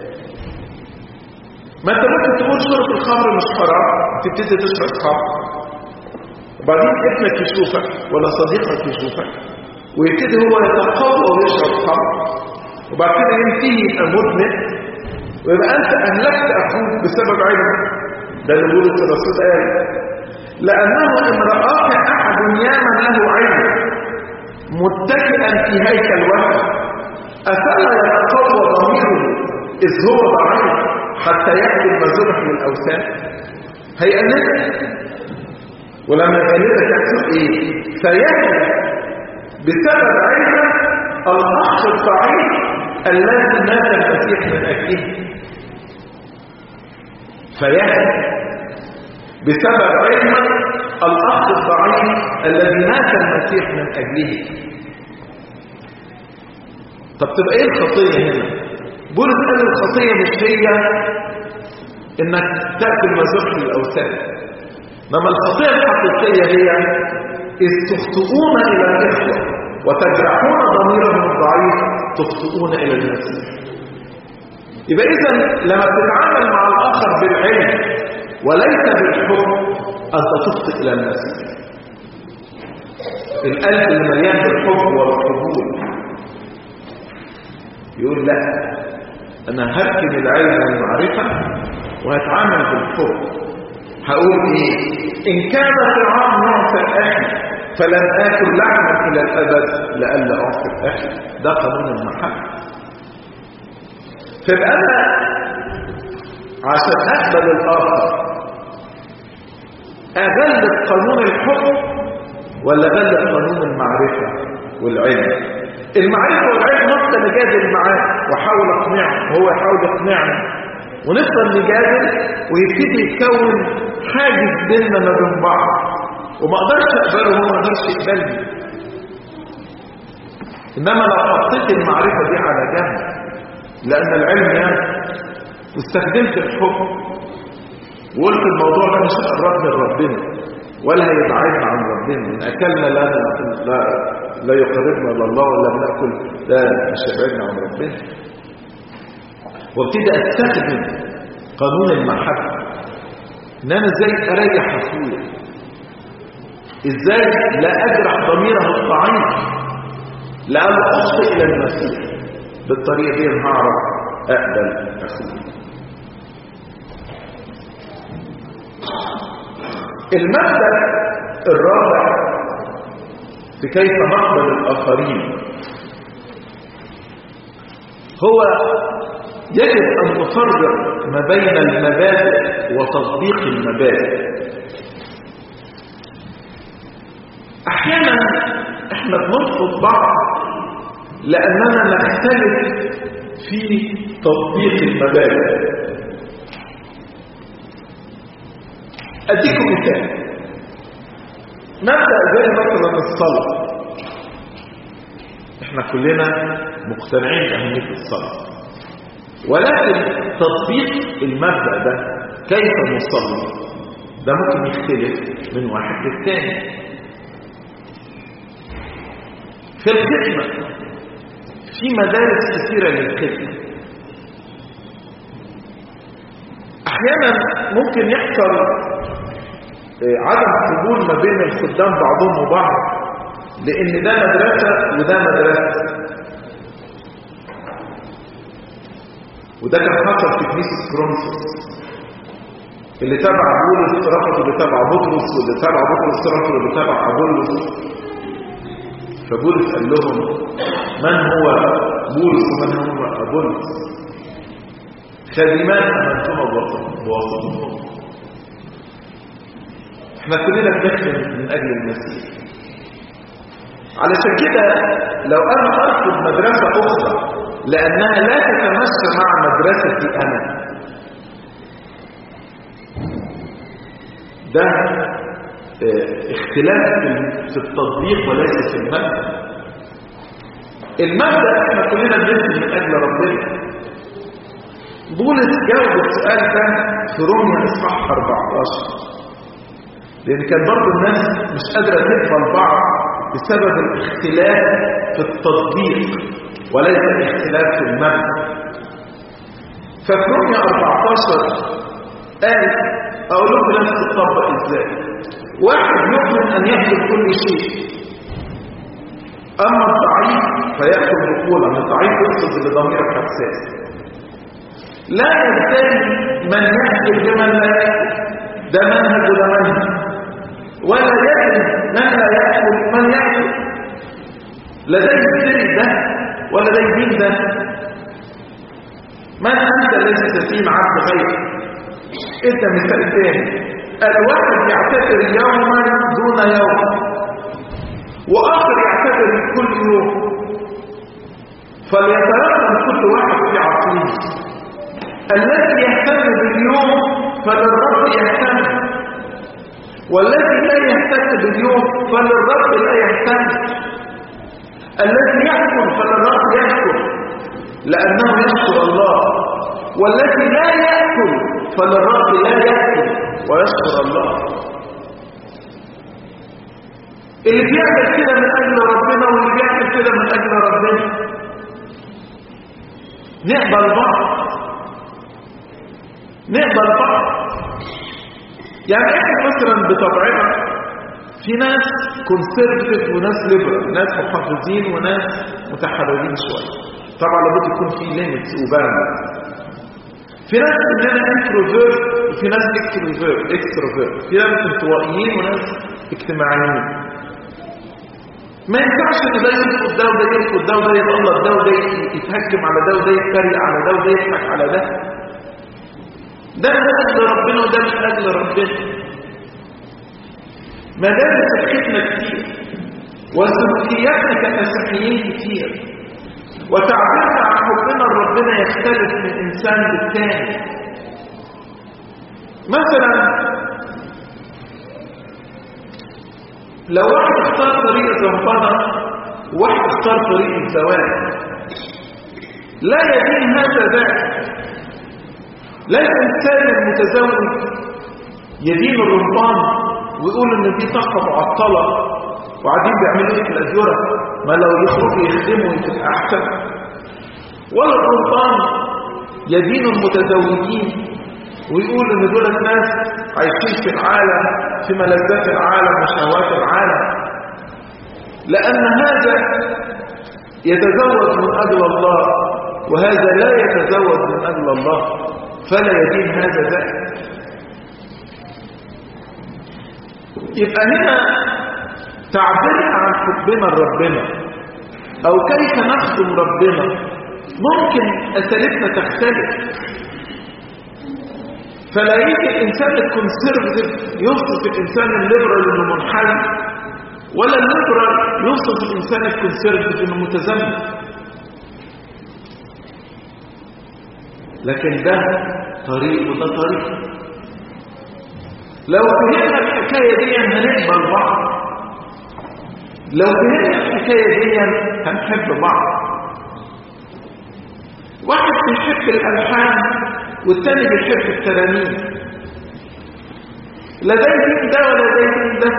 ما انت ممكن تقول شرب الخمر مش حرام تبتدي تشرب خمر وبعدين ابنك يشوفك ولا صديقك يشوفك ويبتدي هو يتقوى ويشرب خمر وبعد كده ينتهي يبقى مدمن ويبقى انت اهلكت اخوك بسبب علمك ده اللي بيقول الرسول قال لانه ان راك احد يامن له علم متكئا في هيكل وهم افلا يتقوى ضميره اذ هو ضعيف حتى يأتي المذبح للاوثان هيقلدك ولما يقلدك يحصل ايه فيهلك بسبب علمك الاخ الضعيف الذي مات المسيح من أجله فيهدي بسبب علمك الأخ الضعيف الذي مات المسيح من أجله طب تبقى ايه الخطية هنا بولس قال الخطية مش هي انك تأكل مزوح الأوثان انما الخطية الحقيقية هي إذ تخطئون إلى الإخوة وتجرحون ضميرهم الضعيف تخطئون إلى المسيح يبقى إذا لما تتعامل مع الآخر بالعلم وليس بالحب أنت تخطئ إلى المسيح القلب اللي مليان بالحب والقبول يقول لا أنا هركن العلم والمعرفة وهتعامل بالحب هقول إيه إن كان طعام يعطي الأكل فلن آكل لحما إلى الأبد لألا أعطي أخي ده قانون المحبة فيبقى أنا عشان أقبل الآخر أغلب قانون الحب ولا أغلب قانون المعرفة والعلم المعرفة والعلم نفضل نجادل معاه وأحاول أقنعه وهو يحاول يقنعني ونفضل نجادل ويبتدي يتكون حاجز بيننا ما بين بعض وما اقدرش اقبله وهو ما اقدرش يقبلني انما لو حطيت المعرفه دي على جنب لان العلم يعني واستخدمت الحب وقلت الموضوع ده مش هيقربني لربنا ولا هيبعدنا عن ربنا ان اكلنا لا لا لا يقربنا لله ولا بناكل لا مش هيبعدنا عن ربنا وابتدي استخدم قانون المحبه ان انا ازاي اريح اخويا ازاي لا اجرح ضميره الضعيف لأن اخطئ الى المسيح بالطريقه دي هعرف اقبل اخوي المبدا الرابع في كيف نقبل الاخرين هو يجب ان نفرق ما بين المبادئ وتطبيق المبادئ احيانا احنا بنرفض بعض لاننا نختلف في تطبيق المبادئ اديكم مثال نبدا زي مثلا الصلاه احنا كلنا مقتنعين باهميه الصلاه ولكن تطبيق المبدا ده كيف نصلي ده ممكن يختلف من واحد للتاني في الخدمة في مدارس كثيرة للخدمة أحيانا ممكن يحصل آه، عدم قبول ما بين الخدام بعضهم وبعض لأن ده مدرسة وده مدرسة وده كان حصل في كنيسة كرونسوس اللي تبع بولس رفض اللي تبع بطرس واللي تبع بطرس رفض اللي تبع أبولس فبولس قال لهم من هو بولس ومن هو أبولس خادمان أمنتما بواسطهم احنا كلنا بنخدم من أجل المسيح علشان كده لو أنا أرفض مدرسة أخرى لأنها لا تتمشى مع مدرستي أنا ده اختلاف في التطبيق وليس في المبدا المبدا احنا كلنا بنسال من اجل ربنا بولس جاوب السؤال ده في روميا اصحاح 14 لان كان برضه الناس مش قادره تقبل بعض بسبب الاختلاف في التطبيق وليس الاختلاف في المبدا ففي روميا 14 قال اقول لكم الناس تطبق ازاي واحد يؤمن أن يأكل كل شيء أما الضعيف فيأكل بقولا الضعيف يقصد بضمير الحساس لا يزداد من يأكل بمن لا يأكل ده منهج وده منهج ولا يجب من لا يأكل من يأكل لا ده يبتدي ده ولا ده يدين ده من أنت الذي تسيم عبد غيرك انت مثال تاني الواحد يعتبر يوما دون يوم واخر يعتبر كل يوم فليترقم كل واحد في عقله الذي يهتم باليوم فللرب يهتم والذي لا يهتم باليوم فللرب لا يهتم الذي يحكم فللرب يحكم لأنه يشكر الله والذي لا يأكل فللرب لا يأكل ويشكر الله اللي بيعمل كده من أجل ربنا واللي بيعمل كده من أجل ربنا نقبل بعض نقبل بعض يعني احنا مثلا بطبعنا في ناس كونسرفتيف وناس ليبرال ناس محافظين وناس متحررين شويه طبعا لابد يكون في ليميتس وبالانس في ناس مننا انتروفيرت وفي ناس اكستروفيرت اكستروفيرت في ناس انطوائيين وناس اجتماعيين ما ينفعش ان ده يرفض ده وده يرفض ده وده يتغلط ده وده يتهجم على ده وده يتريق على ده وده يضحك على ده ده من اجل ربنا وده من اجل ربنا مدارس الحكمة كتير وسلوكياتنا كمسيحيين كتير وتعبيرنا عن حبنا لربنا يختلف من انسان للتاني مثلا لو واحد اختار طريق الزنفرة وواحد اختار طريق الزواج لا يدين هذا ذاك لا الانسان المتزوج يدين الرهبان ويقول ان دي طاقه معطله وقاعدين بيعملوا ايه في الاديره ما لو يخرجوا يخدموا تبقى احسن ولا الرهبان يدين المتزوجين ويقول ان دول الناس عايشين في العالم في ملذات العالم وشهوات العالم لان هذا يتزوج من اجل الله وهذا لا يتزوج من اجل الله فلا يدين هذا ذاك يبقى هنا تعبيرنا عن حبنا لربنا او كيف نخدم ربنا ممكن اساليبنا تختلف فلا يمكن الانسان الكونسرفتيف يوصف الانسان الليبرال انه منحل ولا الليبرال يوصف الانسان الكونسرفتيف انه متزمت لكن ده طريق وده طريق لو فهمنا الحكاية دي هنقبل بعض لو فهمنا الحكاية دي هنحب بعض واحد بيحب الألحان والتاني بيحب الترانيم لا ده يدين ده ولا ده يدين ده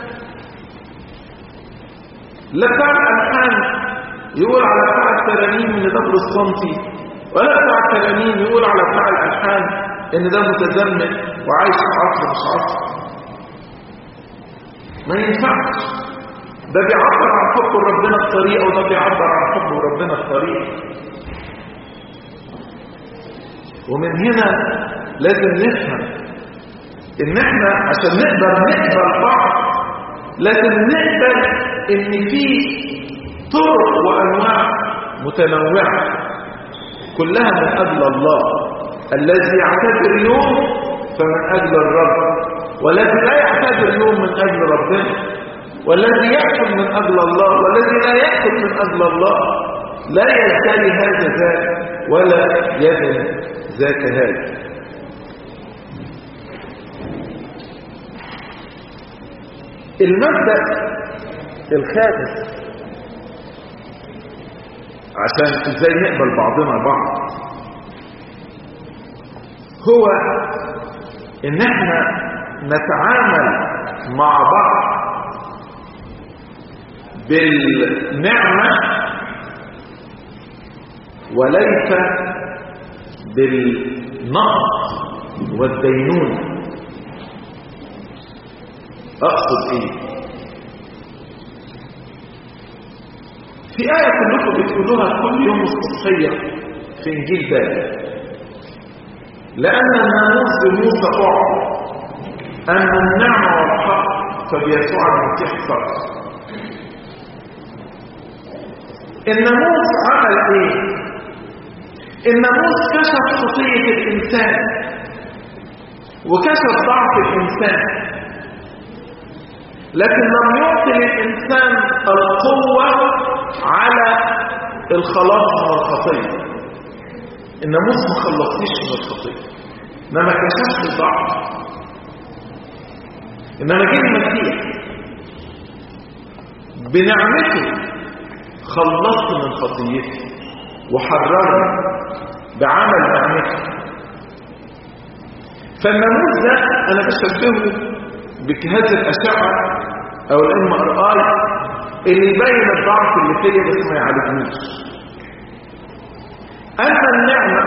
لا بتاع الألحان يقول على بتاع الترانيم ان ده بروستانتي ولا بتاع الترانيم يقول على بتاع الألحان ان ده متزمت وعايش في عصر مش عصر ما ينفعش ده بيعبر عن حب ربنا بطريقه وده بيعبر عن حب ربنا بطريقه ومن هنا لازم نفهم ان احنا عشان نقدر نقبل بعض لازم نقبل ان في طرق وانواع متنوعه كلها من اجل الله الذي يعتبر يوم فمن اجل الرب والذي لا يعتبر يوم من اجل ربنا والذي يأكل من اجل الله والذي لا يأكل من اجل الله لا يزدري هذا ذاك ولا يدن ذاك هذا المبدأ الخامس عشان ازاي نقبل بعضنا بعض هو ان احنا نتعامل مع بعض بالنعمة وليس بالنقص والدينونة اقصد ايه في آية كلكم بتقولوها كل يوم الصبحية في إنجيل بابل لأن الناموس بموسى أعطى أن النعمة والحق فبيسوع المسيح فقط الناموس عمل ايه الناموس كشف خطية الإنسان وكشف ضعف الإنسان لكن لم يعطي للإنسان القوة على الخلاص من الخطية الناموس ما خلصنيش من الخطيه انما كشفت الضعف انما جه المسيح بنعمته خلصت من خطيتي وحررني بعمل نعمته فالناموس ده انا بشبهه بجهاز الاشعه او الام ار اي اللي يبين الضعف اللي فيا بس ما يعالجنيش اما النعمه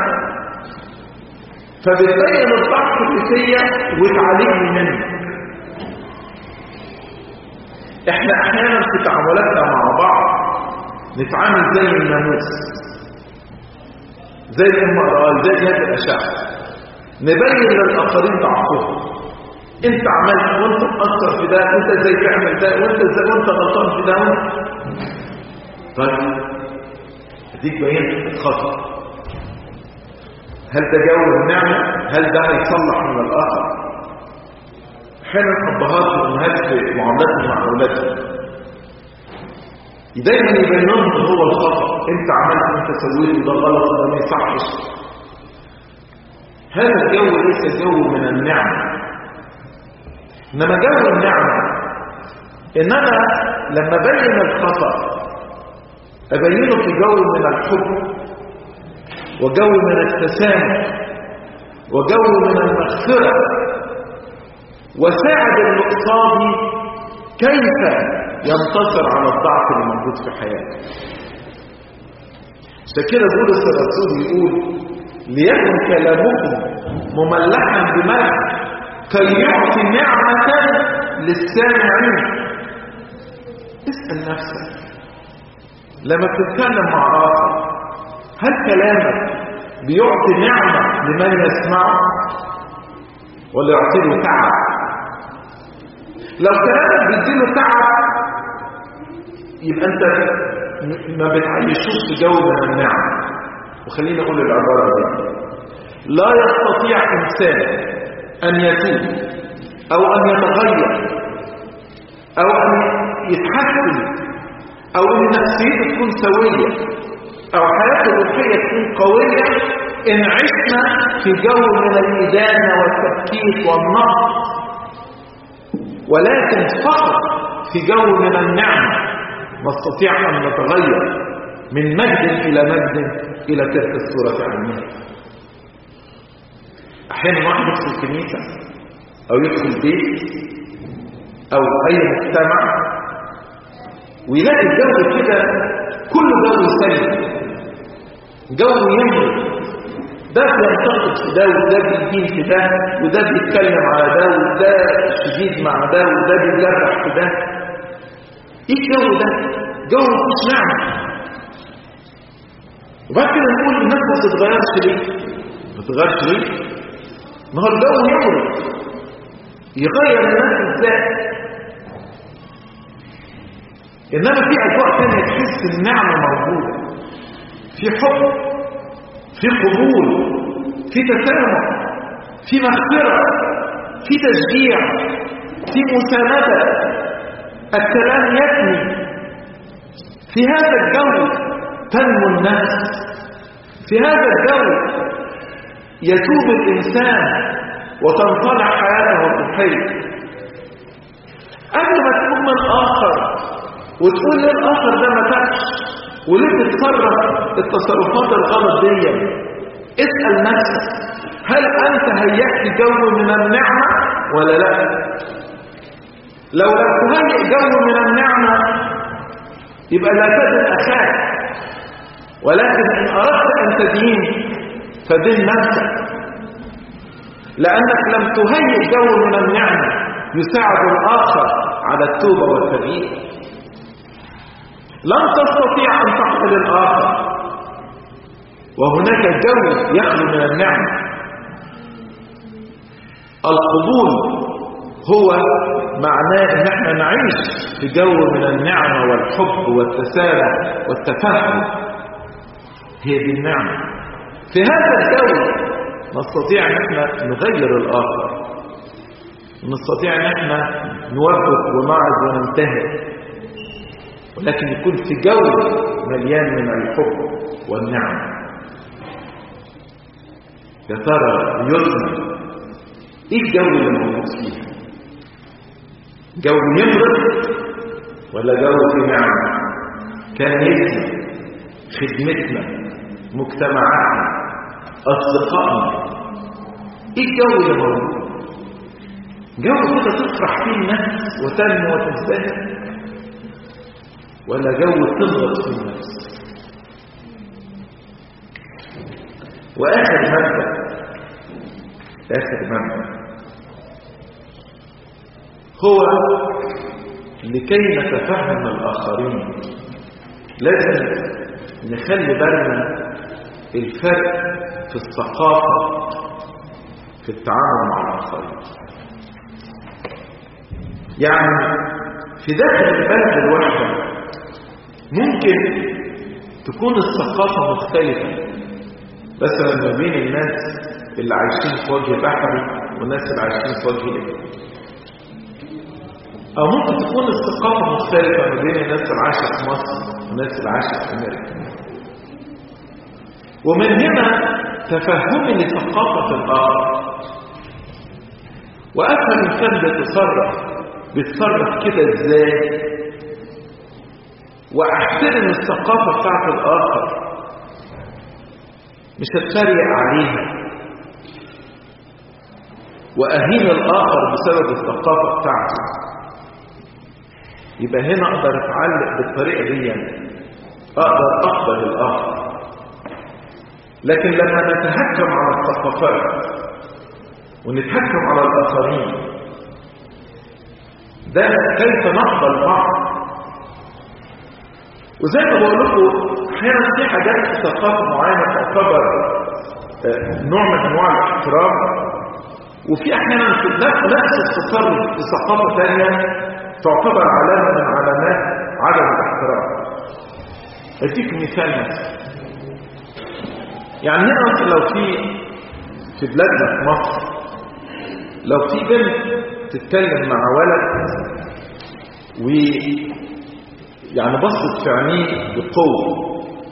فبتبين الضعف اللي فيا وتعالجني منه احنا احيانا في تعاملاتنا مع بعض نتعامل زي الناموس زي الام ار اي زي جهاز الاشعه نبين للاخرين ضعفهم انت عملت وانت مقصر في ده وانت ازاي تعمل ده وانت ازاي وانت غلطان في ده وانت طيب اديك بينت الخطا هل ده جو النعمه هل ده هيصلح من الاخر احيانا الابهات والامهات في معاملاتهم مع اولادهم دايما يبين لهم هو الخطا انت عملت وانت سويت وده غلط وده ما يصحش هذا الجو ليس جو من النعمه انما جو النعمه ان انا لما ابين الخطا ابينه في جو من الحب وجو من التسامح وجو من المغفره وساعد اللي قصادي كيف ينتصر على الضعف اللي موجود في حياته عشان كده بولس الرسول يقول ليكن كلامكم مملحا بملح كي يعطي نعمة للسامعين اسأل نفسك لما بتتكلم مع آخر هل كلامك بيعطي نعمة لمن يسمعه ولا يعطي له تعب لو كلامك بيديله تعب يبقى انت ما بتعيشوش في جو من النعم وخليني اقول العباره دي لا يستطيع انسان ان يتوب او ان يتغير او ان يتحسن او ان نفسيته تكون سويه او حياته الروحيه تكون قويه ان عشنا في جو من الادانه والتفكيك والنقص ولكن فقط في جو من النعمه نستطيع ان نتغير من مجد الى مجد الى تلك الصوره عينها احيانا واحد يدخل كنيسه او يدخل بيت او اي مجتمع ويلاقي الجو كده كله جو سلبي جو يمرض ده بينتقد في ده وده بيدين في ده وده بيتكلم على ده وده شديد مع ده وده بيجرح في ده ايه الجو ده جو مفيش نعمه وبعد كده نقول الناس ما تتغيرش ليه ما تتغيرش ليه ما هو الجو يمرض يغير الناس ازاي انما في اجواء ثانيه تحس النعمه موجوده في حب في قبول في تسامح في مغفره في تشجيع في مسانده الكلام يبني في هذا الجو تنمو النفس في هذا الجو يتوب الإنسان وتنطلع حياته الروحية قبل ما تكون من آخر وتقول ليه الآخر ده ما تقش وليه تتصرف التصرفات الغلط دي اسأل نفسك هل أنت هيأت جو من النعمة ولا لا لو لم تهيئ جو من النعمة يبقى لا تدن أخاك ولكن إن أردت أن تدين فدين نفسك لأنك لم تهيئ جو من النعمة يساعد الآخر على التوبة والتغيير لن تستطيع أن تقتل الآخر وهناك جو يخلو من النعمة القبول هو معناه ان احنا نعيش في جو من النعمة والحب والتسامح والتفهم هي دي النعمة في هذا الجو نستطيع ان احنا نغير الاخر نستطيع ان احنا نوفق ونعظ وننتهي ولكن يكون في جو مليان من الحب والنعمة يا ترى بيوتنا ايه الجو اللي موجود فيها جو يمرض ولا جو فيه نعمة كنيتنا خدمتنا مجتمعاتنا أصدقائنا ايه الجو اللي موجود جو كده تفرح فيه النفس وتنمو وتزدهر ولا جو تضغط في النفس واخر مبدا اخر مبدا هو لكي نتفهم الاخرين لازم نخلي بالنا الفرق في الثقافه في التعامل مع الاخرين يعني في داخل البلد الواحده ممكن تكون الثقافه مختلفه مثلا ما بين الناس اللي عايشين في وجه بحري والناس اللي عايشين في وجه إبري أو ممكن تكون الثقافة مختلفة ما بين الناس اللي عايشة في مصر والناس اللي عايشة في أمريكا ومن هنا تفهمي لثقافة الآخر وأفهم الإنسان بيتصرف بيتصرف كده إزاي وأحترم الثقافة بتاعت الآخر مش هتريق عليها وأهين الآخر بسبب الثقافة بتاعته يبقى هنا أقدر أتعلق بالطريقة دي أقدر أقبل الآخر لكن لما نتهكم على الثقافات ونتهكم على الآخرين ده كيف نقبل بعض وزي ما بقول لكم احيانا في حاجات في ثقافه معينه تعتبر نوع من انواع الاحترام وفي احيانا في نفس التصرف في ثقافه ثانيه تعتبر علامه من علامات عدم الاحترام اديك مثال مثلا يعني هنا مثلا لو في في بلادنا في مصر لو في بنت تتكلم مع ولد و يعني بصت في عينيه بقوه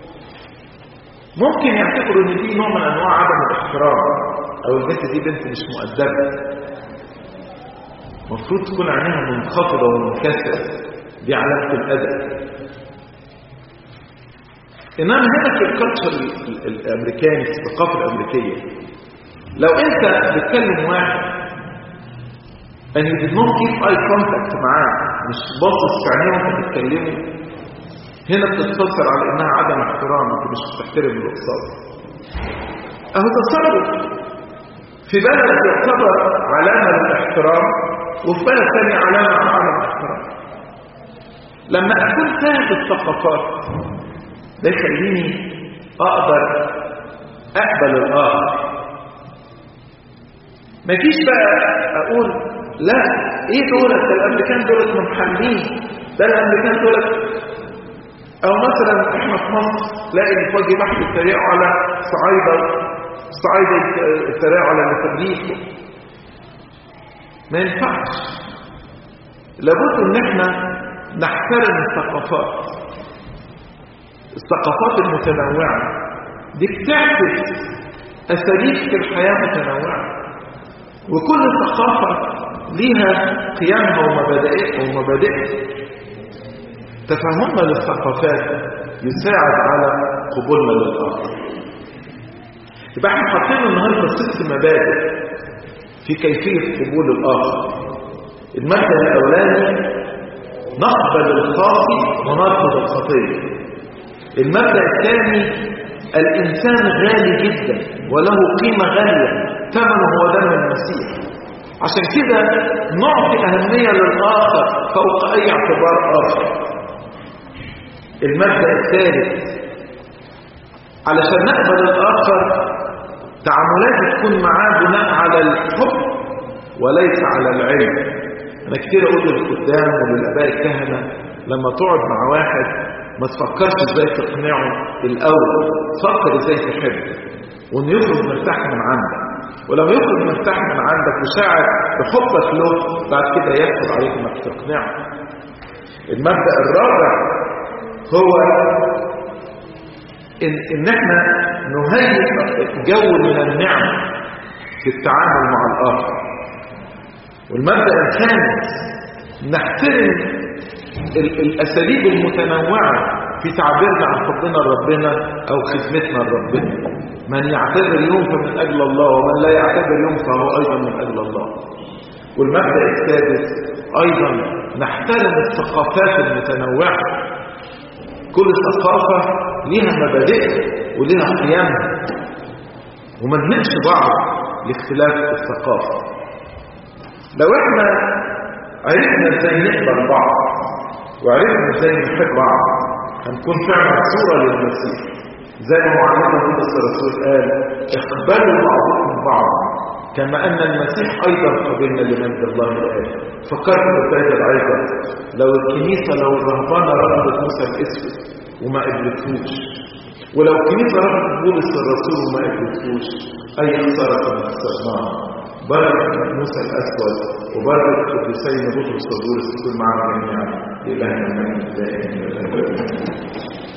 ممكن يعتبروا ان دي نوع من انواع عدم الاحترام او البنت دي بنت مش مؤدبه المفروض تكون عينيها منخفضه ومنكسره دي علامه الادب انما هنا في الكالتشر الامريكاني في الثقافه الامريكيه لو انت بتكلم واحد and you did not keep eye contact معاه مش باصص في عينيه وانت بتتكلمه هنا بتتصل على انها عدم احترام انت مش بتحترم اللي قصادك اهو تصرف في بلد يعتبر علامه للاحترام وفي بلد ثاني علامه على عدم الاحترام لما اكون فاهم الثقافات ده يخليني اقدر اقبل الاخر ما جيش بقى اقول لا ايه دولت ده الامريكان دولت منحلين ده الامريكان دولت او مثلا احنا في مصر تلاقي الفوجي بحث يتريقوا على صعايده صعايده يتريقوا على المتدريس ما ينفعش لابد ان احنا نحترم الثقافات الثقافات المتنوعه دي بتعكس اساليب في الحياه متنوعه وكل ثقافه ليها قيمها ومبادئها ومبادئها تفهمنا للثقافات يساعد على قبولنا للآخر يبقى احنا حاطين النهارده ست مبادئ في كيفية قبول الآخر المبدأ الأولاني نقبل الخاطئ ونرفض الخطية المبدأ الثاني الإنسان غالي جدا وله قيمة غالية ثمنه هو دم المسيح عشان كده نعطي أهمية للآخر فوق أي اعتبار آخر المبدأ الثالث علشان نقبل الآخر تعاملاتي تكون معاه بناء على الحب وليس على العلم أنا كتير أقول للخدام وللآباء الكهنة لما تقعد مع واحد ما تفكرش ازاي تقنعه الأول تفكر ازاي تحب وإنه يخرج مرتاح من عندك ولما يخرج مرتاح من عندك وشاعر بحبك له بعد كده يدخل عليك انك تقنعه المبدأ الرابع هو إن, إن احنا نهيئ جو من النعم في التعامل مع الآخر والمبدأ الخامس نحترم الأساليب المتنوعة في تعبيرنا عن حبنا لربنا أو خدمتنا لربنا من يعتبر يوم فمن أجل الله ومن لا يعتبر يوم فهو أيضا من أجل الله والمبدأ السادس أيضا نحترم الثقافات المتنوعة كل ثقافة لها مبادئها ولها قيمها وما نهمش بعض لاختلاف الثقافة لو احنا عرفنا ازاي نقبل بعض وعرفنا ازاي نحب بعض هنكون فعلا صورة للمسيح زي ما معلمنا بولس الرسول قال اقبلوا بعضكم بعضا كما ان المسيح ايضا قبلنا لمجد الله الاب فكرت بهذا العظه لو الكنيسه لو الرهبانه رفضت موسى الاسود وما قبلتهوش ولو الكنيسه رفضت بولس الرسول وما قبلتهوش اي خساره كنا خسرناها بارك موسى الاسود وبارك قدسين بطرس وبولس تكون معنا جميعا الهنا من دائما